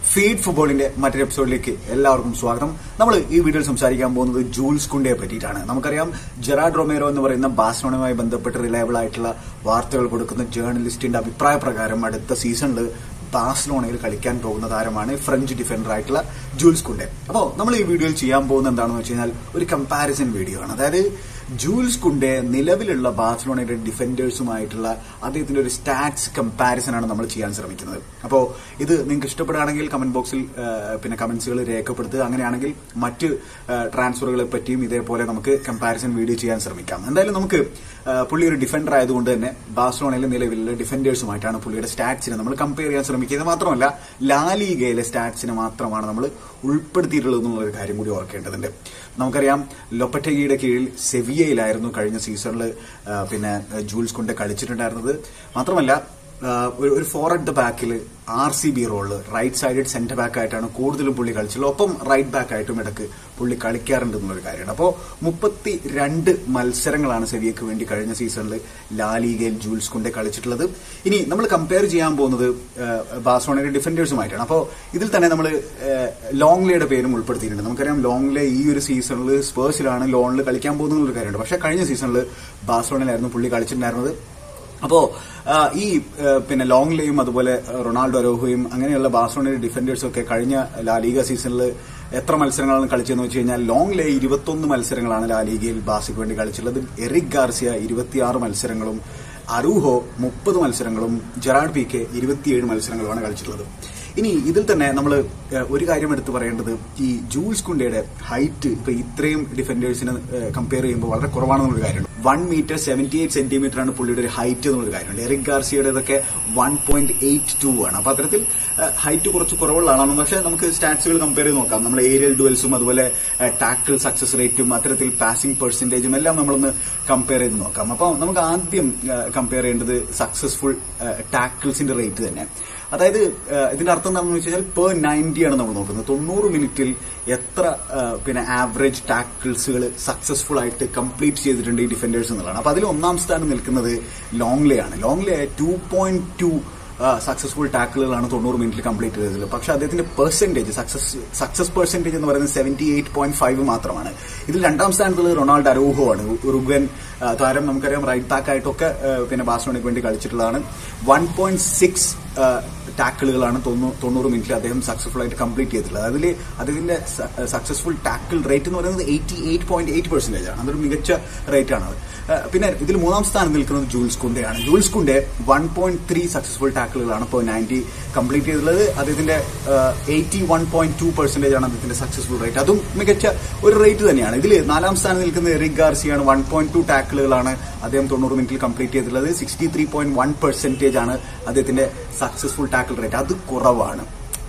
feed ഫുട്ബോളിന്റെ മറ്റൊരു എപ്പിസോഡിലേക്ക് എല്ലാവർക്കും സ്വാഗതം നമ്മൾ ഈ വീഡിയോയിൽ സംസാരിക്കാൻ പോകുന്നത് ജൂൾസ് കുണ്ടയെ പറ്റിയിട്ടാണ് നമുക്കറിയാം ജെറാഡ് റൊമേറോ എന്ന് പറയുന്ന ബാഴ്സലോണയുമായി ബന്ധപ്പെട്ട് റിലയബിൾ ആയിട്ടുള്ള വാർത്തകൾ കൊടുക്കുന്ന ജേർണലിസ്റ്റിന്റെ അഭിപ്രായ പ്രകാരം അടുത്ത സീസണിൽ ബാഴ്സലോണയിൽ കളിക്കാൻ പോകുന്ന താരമാണ് ഫ്രഞ്ച് ഡിഫൻഡർ ആയിട്ടുള്ള ജൂൾസ് കുണ്ടെ അപ്പോൾ നമ്മൾ ഈ വീഡിയോയിൽ ചെയ്യാൻ പോകുന്നത് എന്താണെന്ന് വെച്ച് കഴിഞ്ഞാൽ ഒരു കമ്പാരിസൺ വീഡിയോ ആണ് അതായത് ജൂൾസ് കുണ്ടെ നിലവിലുള്ള ബാഴ്സലോണയുടെ ഡിഫൻഡേഴ്സുമായിട്ടുള്ള അദ്ദേഹത്തിന്റെ ഒരു സ്റ്റാറ്റ്സ് കമ്പാരിസൺ ആണ് നമ്മൾ ചെയ്യാൻ ശ്രമിക്കുന്നത് അപ്പോൾ ഇത് നിങ്ങൾക്ക് ഇഷ്ടപ്പെടുകയാണെങ്കിൽ കമന്റ് ബോക്സിൽ ആ, പിന്നെ കമന്റ്സുകൾ രേഖപ്പെടുത്തുക അങ്ങനെയാണെങ്കിൽ മറ്റ് ട്രാൻസ്ഫറുകളെ പറ്റിയും ഇതേപോലെ നമുക്ക് കമ്പാരിസൺ വീഡിയോ ചെയ്യാൻ ശ്രമിക്കാം എന്തായാലും നമുക്ക് ആ, പുള്ളി ഒരു ഡിഫൻഡർ ആയതുകൊണ്ട് തന്നെ ബാഴ്സലോണയിലെ നിലവിലുള്ള ഡിഫൻഡേഴ്സുമായിട്ടാണ് പുള്ളിയുടെ സ്റ്റാറ്റ്സിനെ നമ്മൾ കമ്പയർ ചെയ്യാൻ ശ്രമിക്കുന്നത് മാത്രമല്ല ലാലിഗയിലെ സ്റ്റാറ്റ്സിനെ മാത്രമാണ് നമ്മൾ ഉൾപ്പെടുത്തിയിട്ടുള്ളത് എന്നുള്ളൊരു കാര്യം കൂടി ഓർക്കേണ്ടതുണ്ട് നമുക്കറിയാം ലൊപ്പറ്റഗിയുടെ കീഴിൽ സെവിയയിലായിരുന്നു കഴിഞ്ഞ സീസണിൽ പിന്നെ ജൂൾസ് കൊണ്ട് കളിച്ചിട്ടുണ്ടായിരുന്നത് മാത്രമല്ല ആ, ഒരു ഒരു ഫോർ അറ്റ് ദ ബാക്കിൽ ആർ സി ബി റോളിൽ റൈറ്റ് സൈഡഡ് സെന്റർ ബാക്ക് ആയിട്ടാണ് കൂടുതലും പുള്ളി കളിച്ചുള്ളത് ഒപ്പം റൈറ്റ് ബാക്ക് ആയിട്ടും ഇടക്ക് പുള്ളി കളിക്കാറുണ്ട് എന്നുള്ളൊരു കാര്യമാണ് അപ്പോൾ മുപ്പത്തി രണ്ട് മത്സരങ്ങളാണ് സെവിയക്ക് വേണ്ടി കഴിഞ്ഞ സീസണിൽ ലാലിഗയിൽ ജൂൾസ് കൊണ്ടേ കളിച്ചിട്ടുള്ളത് ഇനി നമ്മൾ കമ്പയർ ചെയ്യാൻ പോകുന്നത് ബാഴ്സലോണയുടെ ഡിഫൻഡേഴ്സുമായിട്ടാണ് അപ്പോൾ ഇതിൽ തന്നെ നമ്മൾ ലോങ്ലേയുടെ പേരും ഉൾപ്പെടുത്തിയിട്ടുണ്ട് നമുക്കറിയാം ലോങ്ലേ ഈ ഒരു സീസണിൽ സ്പേഴ്സിലാണ് ലോണിൽ കളിക്കാൻ പോകുന്ന ഒരു കാര്യമുണ്ട് പക്ഷേ കഴിഞ്ഞ സീസണിൽ ബാഴ്സലോണയിലായിരുന്നു പുള്ളി കളിച്ചിട്ടുണ്ടായിരുന്നത് അപ്പോ ആ, ഈ ആ, പിന്നെ ലോങ്ലേയും അതുപോലെ റൊണാൾഡോ അരോഹയും അങ്ങനെയുള്ള ബാഴ്സലോണയുടെ ഡിഫൻഡേഴ്സും ഒക്കെ കഴിഞ്ഞ ലാലിഗ സീസണിൽ എത്ര മത്സരങ്ങളാണ് കളിച്ചതെന്ന് വെച്ച് കഴിഞ്ഞാൽ ലോങ്ലേ ഇരുപത്തൊന്ന് മത്സരങ്ങളാണ് ലാലിഗയിൽ ബാസിക്ക് വേണ്ടി കളിച്ചിട്ടുള്ളത് എറിക് ഗാർസിയ ഇരുപത്തിയാറ് മത്സരങ്ങളും അറൂഹോ മുപ്പത് മത്സരങ്ങളും ജെറാഡ് പി കെ ഇരുപത്തിയേഴ് മത്സരങ്ങളുമാണ് കളിച്ചിട്ടുള്ളത് ഇനി ഇതിൽ തന്നെ നമ്മൾ ഒരു കാര്യം എടുത്തു പറയേണ്ടത് ഈ ജൂൾസ് കുണ്ടയുടെ ഹൈറ്റ് ഇപ്പൊ ഇത്രയും ഡിഫൻഡേഴ്സിനെ കമ്പയർ ചെയ്യുമ്പോൾ വളരെ കുറവാണെന്നുള്ളൊരു കാര്യമുണ്ട് one metre seventy eight centimetre ആണ് പുള്ളിയുടെ ഒരു ഹൈറ്റ് എന്നുള്ളൊരു കാര്യമുണ്ട് എറിക് ഗാർസിയുടേതൊക്കെ വൺ പോയിന്റ് എയ്റ്റ് ടു ആണ് അപ്പൊ അത്തരത്തിൽ ഹൈറ്റ് കുറച്ച് കുറവുള്ള ആളാണ് പക്ഷേ നമുക്ക് സ്റ്റാറ്റ്സുകൾ കമ്പയർ ചെയ്ത് നോക്കാം നമ്മൾ ഏരിയൽ ഡുവൽസും അതുപോലെ ടാക്കിൾ സക്സസ് റേറ്റും അത്തരത്തിൽ പാസിംഗ് പെർസെന്റേജും എല്ലാം നമ്മളൊന്ന് കമ്പയർ ചെയ്ത് നോക്കാം അപ്പോൾ നമുക്ക് ആദ്യം കമ്പയർ ചെയ്യേണ്ടത് സക്സസ്ഫുൾ ടാക്കിൾസിന്റെ റേറ്റ് തന്നെ അതായത് ആ, ഇതിന്റെ അർത്ഥം എന്താണെന്ന് വെച്ച് കഴിഞ്ഞാൽ പെർ നയൻറ്റി ആണ് നമ്മൾ നോക്കുന്നത് തൊണ്ണൂറ് മിനിറ്റിൽ എത്ര ആ, പിന്നെ ആവറേജ് ടാക്കിൾസുകൾ സക്സസ്ഫുൾ ആയിട്ട് കംപ്ലീറ്റ് ചെയ്തിട്ടുണ്ട് ഈ ഡിഫൻഡേഴ്സ് എന്നുള്ളതാണ് അപ്പൊ അതിൽ ഒന്നാം സ്ഥാനം നിൽക്കുന്നത് ലോങ്ലേ ആണ് Lenglet two point two successful ടാക്കിളുകളാണ് തൊണ്ണൂറ് മിനിറ്റിൽ കംപ്ലീറ്റ് ചെയ്തത് പക്ഷെ അദ്ദേഹത്തിന്റെ പെർസെന്റേജ് സക്സസ് സക്സസ് പെർസെന്റേജ് എന്ന് പറയുന്നത് സെവന്റി എയ്റ്റ് പോയിന്റ് ഫൈവ് മാത്രമാണ് ഇതിൽ രണ്ടാം സ്ഥാനത്തുള്ളത് റൊണാൾഡോ അരോഹോ ആണ് ഉറുഗ്വൻ ആ, താരം നമുക്കറിയാം റൈറ്റ് ബാക്ക് ആയിട്ടൊക്കെ ആ, പിന്നെ ബാഴ്സലോണയ്ക്ക് വേണ്ടി കളിച്ചിട്ടുള്ളതാണ് വൺ പോയിന്റ് സിക്സ് ടാക്കിളുകളാണ് തൊണ്ണൂ- തൊണ്ണൂറ് മിനിറ്റിൽ അദ്ദേഹം സക്സസ്ഫുൾ ആയിട്ട് കംപ്ലീറ്റ് ചെയ്തിട്ടുള്ളത് അതിൽ അതിന്റെ സക്സസ്ഫുൾ ടാക്കിൾ റേറ്റ് എന്ന് പറയുന്നത് eighty eight point eight percentage ആണ് അതൊരു മികച്ച റേറ്റ് ആണ് അത് ആ, പിന്നെ ഇതിൽ മൂന്നാം സ്ഥാനം നിൽക്കുന്നത് ജൂൾസ് കുണ്ടയാണ് Jules Kounde one point three successful ടാക്കിളുകളാണ് ഇപ്പോൾ നയൻറ്റി കംപ്ലീറ്റ് ചെയ്തിട്ടുള്ളത് അദ്ദേഹത്തിന്റെ eighty one point two percentage ആണ് അദ്ദേഹത്തിന്റെ സക്സസ്ഫുൾ റേറ്റ് അതും മികച്ച ഒരു റേറ്റ് തന്നെയാണ് ഇതിൽ നാലാം സ്ഥാനം നിൽക്കുന്നത് എറിക് ഗാർസിയാണ് വൺ പോയിന്റ് ടു ടാക്കിളുകളാണ് അദ്ദേഹം തൊണ്ണൂറ് മിനിറ്റിൽ കംപ്ലീറ്റ് ചെയ്തിട്ടുള്ളത് sixty three point one percentage ആണ് അദ്ദേഹത്തിന്റെ സക്സസ്ഫുൾ ടാക്കിൾ റേറ്റ് അത് കുറവാണ്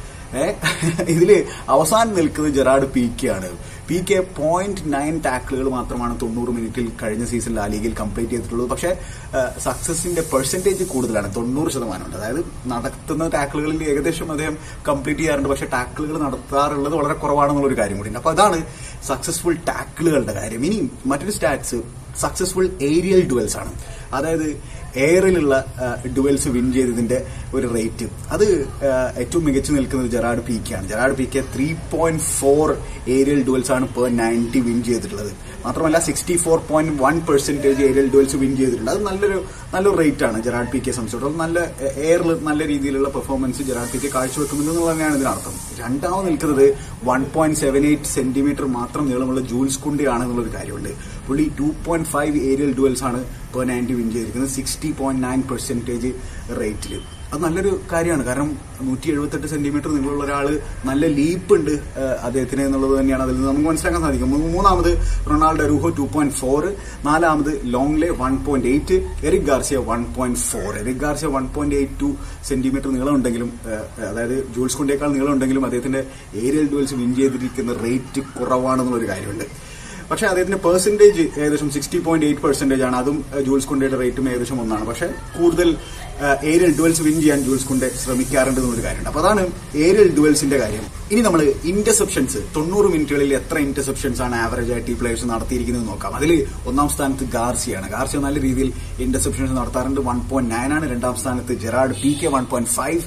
ഏ ഇതില് അവസാനം നിൽക്കുന്നത് ജെറാഡ് പി കെ ആണ് പി കെ പോയിന്റ് നയൻ ടാക്കിളുകൾ മാത്രമാണ് തൊണ്ണൂറ് മിനിറ്റിൽ കഴിഞ്ഞ സീസൺ ലാലിഗയിൽ കംപ്ലീറ്റ് ചെയ്തിട്ടുള്ളത് പക്ഷേ സക്സസിന്റെ പെർസെന്റേജ് കൂടുതലാണ് തൊണ്ണൂറ് ശതമാനമുണ്ട് അതായത് നടത്തുന്ന ടാക്കിളുകളിൽ ഏകദേശം അദ്ദേഹം കംപ്ലീറ്റ് ചെയ്യാറുണ്ട് പക്ഷേ ടാക്കിളുകൾ നടത്താറുള്ളത് വളരെ കുറവാണെന്നുള്ളൊരു കാര്യം കൂടിയുണ്ട് അപ്പൊ അതാണ് സക്സസ്ഫുൾ ടാക്കിളുകളുടെ കാര്യം ഇനി മറ്റൊരു സ്റ്റാറ്റ്സ് സക്സസ്ഫുൾ ഏരിയൽ ഡുവൽസ് ആണ് അതായത് എയറിലുള്ള ഡുവൽസ് വിൻ ചെയ്തതിന്റെ ഒരു റേറ്റ് അത് ആ, ഏറ്റവും മികച്ചു നിൽക്കുന്നത് ജെറാഡ് പി കെ ആണ് Gerard P K three point four aerial duels ആണ് പെർ നയൻറ്റി വിൻ ചെയ്തിട്ടുള്ളത് മാത്രമല്ല sixty four point one percentage aerial duels win ചെയ്തിട്ടുണ്ട് അത് നല്ലൊരു നല്ലൊരു റേറ്റ് ആണ് ജെറാഡ് പി കെ സംബന്ധിച്ചിടത്തോളം നല്ല എയറിൽ നല്ല രീതിയിലുള്ള പെർഫോമൻസ് ജെറാഡ് പി കെ കാഴ്ചവെക്കുന്നുണ്ട് എന്നുള്ളത് തന്നെയാണ് ഇതിനർത്ഥം രണ്ടാമത് നിൽക്കുന്നത് one point seven eight centimetre മാത്രം നീളമുള്ള ജൂൾസ് കുണ്ടിയാണ് എന്നുള്ളൊരു കാര്യമുണ്ട് പുള്ളി two point five aerial duels ആണ് പെർ നയൻറ്റി വിൻ ചെയ്തിരിക്കുന്നത് സിക്സ്റ്റി പോയിന്റ് നയൻ പെർസെന്റേജ് റേറ്റിൽ അത് നല്ലൊരു കാര്യമാണ് കാരണം നൂറ്റി എഴുപത്തെട്ട് സെന്റിമീറ്റർ നീളമുള്ള ഒരാൾ നല്ല ലീപ്പ് ഉണ്ട് ആ, അദ്ദേഹത്തിന് എന്നുള്ളത് തന്നെയാണ് അതിൽ നിന്ന് നമുക്ക് മനസ്സിലാക്കാൻ സാധിക്കും മൂ- മൂന്നാമത് Ronaldo Araujo two point four നാലാമത് Lenglet one point eight Eric Garcia one point four Eric Garcia one point eight two centimetre നീളം ഉണ്ടെങ്കിലും ആ, അതായത് ജൂൾസ് കൊണ്ടേക്കാൾ നീളം ഉണ്ടെങ്കിലും അദ്ദേഹത്തിന്റെ ഏരിയൽ ഡുവൽസ് വിൻ ചെയ്തിരിക്കുന്ന റേറ്റ് കുറവാണെന്നുള്ളൊരു കാര്യമുണ്ട് പക്ഷേ അദ്ദേഹത്തിന്റെ പെർസെന്റേജ് ഏകദേശം സിക്സ്റ്റി പോയിന്റ് എയ്റ്റ് പെർസെന്റേജ് ആണ് അതും ഏഹ്, ജൂൾസ് കുണ്ടയുടെ റേറ്റും ഏകദേശം ഒന്നാണ് പക്ഷേ കൂടുതൽ ഏരിയൽ ഡുവൽസ് വിൻ ചെയ്യാൻ ജൂൾസ് കുണ്ടെ ശ്രമിക്കാറുണ്ട് എന്നൊരു കാര്യമുണ്ട് അപ്പൊ അതാണ് ഏരിയൽ ഡുവൽസിന്റെ കാര്യം ഇനി നമ്മൾ ഇന്റർസെപ്ഷൻസ് തൊണ്ണൂറ് മിനിറ്റുകളിൽ എത്ര ഇന്റർസെപ്ഷൻസ് ആണ് ആവറേജ് ആയിട്ട് ഈ പ്ലേയേഴ്സ് നടത്തിയിരിക്കുന്നത് നോക്കാം അതിൽ ഒന്നാം സ്ഥാനത്ത് ഗാർസിയാണ് ഗാർസിയ നല്ല രീതിയിൽ ഇന്റർസെപ്ഷൻസ് നടത്താറുണ്ട് വൺ പോയിന്റ് നയൻ ആണ് രണ്ടാം സ്ഥാനത്ത് Gerard P K one point five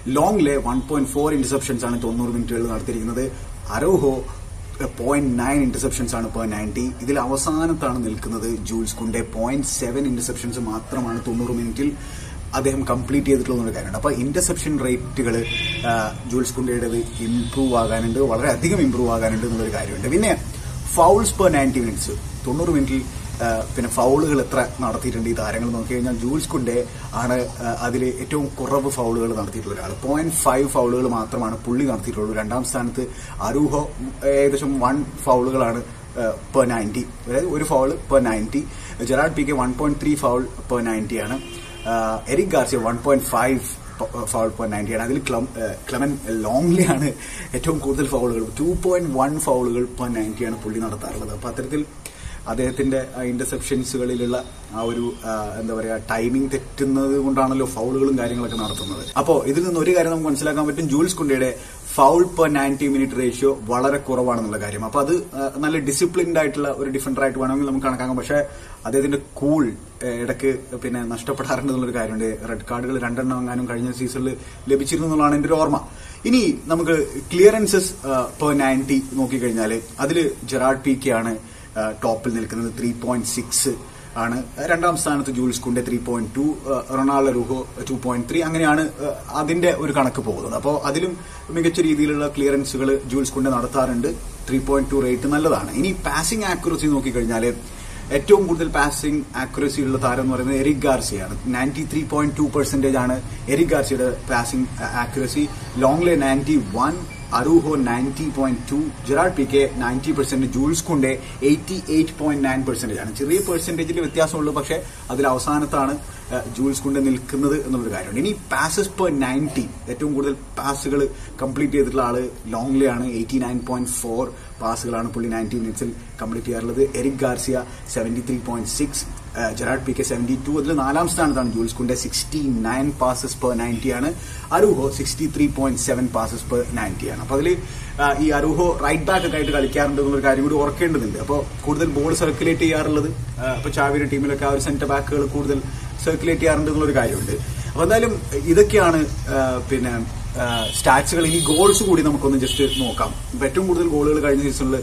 Lenglet one point four interceptions ആണ് തൊണ്ണൂറ് മിനിറ്റുകളിൽ നടത്തിയിരിക്കുന്നത് അരോഹോ പോയിന്റ് നയൻ ഇന്റർസെപ്ഷൻസ് ആണ് പെർ നയൻറ്റി ഇതിൽ അവസാനത്താണ് നിൽക്കുന്നത് Jules Kounde point seven interceptions മാത്രമാണ് തൊണ്ണൂറ് മിനിറ്റിൽ അദ്ദേഹം കംപ്ലീറ്റ് ചെയ്തിട്ടുള്ള ഒരു കാര്യമുണ്ട് അപ്പൊ ഇന്റർസെപ്ഷൻ റേറ്റുകൾ ജൂൾസ് കുണ്ടയുടേത് ഇംപ്രൂവ് ആകാനുണ്ട് വളരെയധികം ഇംപ്രൂവ് ആകാനുണ്ട് എന്നുള്ളൊരു കാര്യമുണ്ട് പിന്നെ ഫൗൾസ് പെർ നയൻറ്റി മിനിറ്റ്സ് തൊണ്ണൂറ് മിനിറ്റിൽ ആ, പിന്നെ ഫൗളുകൾ എത്ര നടത്തിയിട്ടുണ്ട് ഈ താരങ്ങൾ നോക്കി കഴിഞ്ഞാൽ ജൂൾസ് കുണ്ടെ ആണ് അതിൽ ഏറ്റവും കുറവ് ഫൗളുകൾ നടത്തിയിട്ടുള്ള ഒരാൾ പോയിന്റ് ഫൈവ് ഫൗളുകൾ മാത്രമാണ് പുള്ളി നടത്തിയിട്ടുള്ളൂ രണ്ടാം സ്ഥാനത്ത് അരൂഹോ ഏകദേശം വൺ ഫൗളുകളാണ് പെർ നയൻറ്റി അതായത് ഒരു foul per ninety Gerard P K one point three foul per ninety ആണ് ആഹ് Eric Garcia one point five foul per ninety ആണ് അതിൽ ക്ലം ഏഹ് ക്ലെമൻ ലോങ്ലി ആണ് ഏറ്റവും കൂടുതൽ ഫൗളുകൾ ടു പോയിന്റ് വൺ ഫൗളുകൾ പെർ നയൻറ്റി ആണ് പുള്ളി നടത്താറുള്ളത് അപ്പൊ അത്തരത്തിൽ അദ്ദേഹത്തിന്റെ ഇന്റർസെപ്ഷൻസുകളിലുള്ള ആ ഒരു ആഹ് എന്താ പറയാ ടൈമിംഗ് തെറ്റുന്നത് കൊണ്ടാണല്ലോ ഫൗളുകളും കാര്യങ്ങളൊക്കെ നടത്തുന്നത് അപ്പോൾ ഇതിൽ നിന്ന് ഒരു കാര്യം നമുക്ക് മനസ്സിലാക്കാൻ പറ്റും ജൂൾസ് കുണ്ടയുടെ foul per ninety minute ratio വളരെ കുറവാണെന്നുള്ള കാര്യം അപ്പൊ അത് ആഹ് നല്ല ഡിസിപ്ലിൻഡ് ആയിട്ടുള്ള ഒരു ഡിഫൻഡർ ആയിട്ട് വേണമെങ്കിൽ നമുക്ക് കണക്കാക്കാം പക്ഷേ അദ്ദേഹത്തിന്റെ കൂൾ ഇടയ്ക്ക് പിന്നെ നഷ്ടപ്പെടാറുണ്ട് എന്നുള്ളൊരു കാര്യമുണ്ട് റെഡ് കാർഡുകൾ രണ്ടെണ്ണം എങ്ങാനും കഴിഞ്ഞ സീസണിൽ ലഭിച്ചിരുന്നു എന്നുള്ളതാണ് എന്റെ ഒരു ഓർമ്മ ഇനി നമുക്ക് ക്ലിയറൻസസ് പെർ നയൻറ്റി നോക്കിക്കഴിഞ്ഞാൽ അതിൽ ജെറാഡ് പി കെ ആണ് ടോപ്പിൽ നിൽക്കുന്നത് ത്രീ പോയിന്റ് സിക്സ് ആണ് രണ്ടാം സ്ഥാനത്ത് Jules Kounde three point two Ronald Araujo two point three അങ്ങനെയാണ് ഏഹ്, അതിന്റെ ഒരു കണക്ക് പോകുന്നത് അപ്പോൾ അതിലും മികച്ച രീതിയിലുള്ള ക്ലിയറൻസുകൾ ജൂൾസ് കുണ്ടെ നടത്താറുണ്ട് ത്രീ പോയിന്റ് ടു റേറ്റ് നല്ലതാണ് ഇനി പാസിംഗ് ആക്യുറസി നോക്കിക്കഴിഞ്ഞാൽ ഏറ്റവും കൂടുതൽ പാസിംഗ് ആക്യുറസി ഉള്ള താരം എന്ന് പറയുന്നത് എറിക് ഗാർസിയാണ് ninety three point two percentage ആണ് എറിക് ഗാർസിയുടെ passing accuracy Lenglet ninety one Araujo ninety point two Gerard P Piqué ninety percent Jules Kounde eighty eight point nine percentage ആണ് ചെറിയ പെർസെന്റേജിൽ വ്യത്യാസമുള്ളൂ പക്ഷേ അതിൽ അവസാനത്താണ് ഏഹ്, ജൂൾസ് കുണ്ടെ നിൽക്കുന്നത് എന്നുള്ളൊരു കാര്യമുണ്ട് ഇനി പാസസ് പെർ നയൻറ്റി ഏറ്റവും കൂടുതൽ പാസുകൾ കംപ്ലീറ്റ് ചെയ്തിട്ടുള്ള ആള് ലോങ്ലി ആണ് എയ്റ്റി നയൻ പോയിന്റ് ഫോർ പാസുകളാണ് പുള്ളി നയൻറ്റി മിനിറ്റ്സിൽ കംപ്ലീറ്റ് ചെയ്യാറുള്ളത് Eric Garcia seventy three point six Gerard P Piqué seventy two അതിൽ നാലാം സ്ഥാനത്താണ് Jules Kounde sixty nine passes per ninety ആണ് Araujo sixty three point seven passes per ninety ആണ് അപ്പൊ അതിൽ ഈ അരൂഹോ റൈറ്റ് ബാക്ക് ഒക്കെ ആയിട്ട് കളിക്കാറുണ്ട് എന്നുള്ളൊരു കാര്യം കൂടി ഓർക്കേണ്ടതുണ്ട് അപ്പോൾ കൂടുതൽ ബോൾ സർക്കുലേറ്റ് ചെയ്യാറുള്ളത് ആ, ഇപ്പൊ ചാവിയുടെ ടീമിലൊക്കെ ആ ഒരു സെന്റർ ബാക്കുകൾ കൂടുതൽ സർക്കുലേറ്റ് ചെയ്യാറുണ്ട് എന്നുള്ളൊരു കാര്യമുണ്ട് അപ്പൊ എന്തായാലും ഇതൊക്കെയാണ് ആ, പിന്നെ സ്റ്റാറ്റ്സുകൾ ഇനി ഗോൾസ് കൂടി നമുക്കൊന്ന് ജസ്റ്റ് നോക്കാം ഇപ്പൊ ഏറ്റവും കൂടുതൽ ഗോളുകൾ കഴിഞ്ഞ സീസണിൽ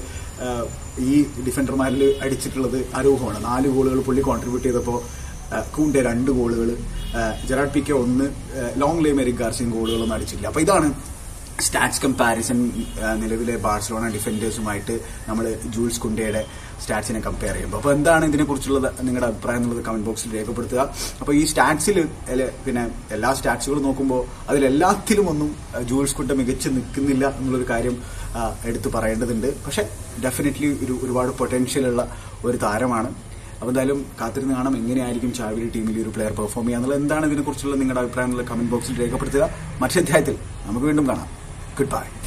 ഈ ഡിഫൻഡർമാരിൽ അടിച്ചിട്ടുള്ളത് അരൂഹമാണ് നാല് ഗോളുകൾ പുള്ളി കോൺട്രിബ്യൂട്ട് ചെയ്തപ്പോൾ കൂണ്ടെ രണ്ട് ഗോളുകൾ ജെറാഡ് പി കെ ഒന്ന് ലോങ് ലേ മെറിക് ഗാർസിയും ഗോളുകളൊന്നും അടിച്ചിട്ടില്ല അപ്പൊ ഇതാണ് സ്റ്റാറ്റ്സ് കമ്പാരിസൺ നിലവിലെ ബാഴ്സലോണ ഡിഫൻഡേഴ്സുമായിട്ട് നമ്മൾ ജൂൾസ് കുണ്ടയുടെ സ്റ്റാറ്റ്സിനെ കമ്പയർ ചെയ്യുമ്പോൾ അപ്പോൾ എന്താണ് ഇതിനെക്കുറിച്ചുള്ള നിങ്ങളുടെ അഭിപ്രായം എന്നുള്ളത് കമന്റ് ബോക്സിൽ രേഖപ്പെടുത്തുക അപ്പോൾ ഈ സ്റ്റാറ്റ്സിൽ പിന്നെ എല്ലാ സ്റ്റാറ്റ്സുകളും നോക്കുമ്പോൾ അതിലെല്ലാത്തിലും ഒന്നും അഹ്, ജൂൾസ് കുണ്ട മികച്ച് നിൽക്കുന്നില്ല എന്നുള്ളൊരു കാര്യം ആ, എടുത്തു പറയേണ്ടതുണ്ട് പക്ഷെ ഡെഫിനറ്റ്ലി ഒരു ഒരുപാട് പൊട്ടൻഷ്യൽ ഉള്ള ഒരു താരമാണ് അപ്പോൾ എന്തായാലും കാത്തിരുന്ന് കാണാം എങ്ങനെയായിരിക്കും ചാവിരി ടീമിൽ ഈ ഒരു പ്ലെയർ പെർഫോം ചെയ്യുക എന്നുള്ളത് എന്താണ് ഇതിനെക്കുറിച്ചുള്ള നിങ്ങളുടെ അഭിപ്രായം എന്നുള്ള കമന്റ് ബോക്സിൽ രേഖപ്പെടുത്തുക മറ്റൊരു അധ്യായത്തിൽ നമുക്ക് വീണ്ടും കാണാം ഗുഡ് ബൈ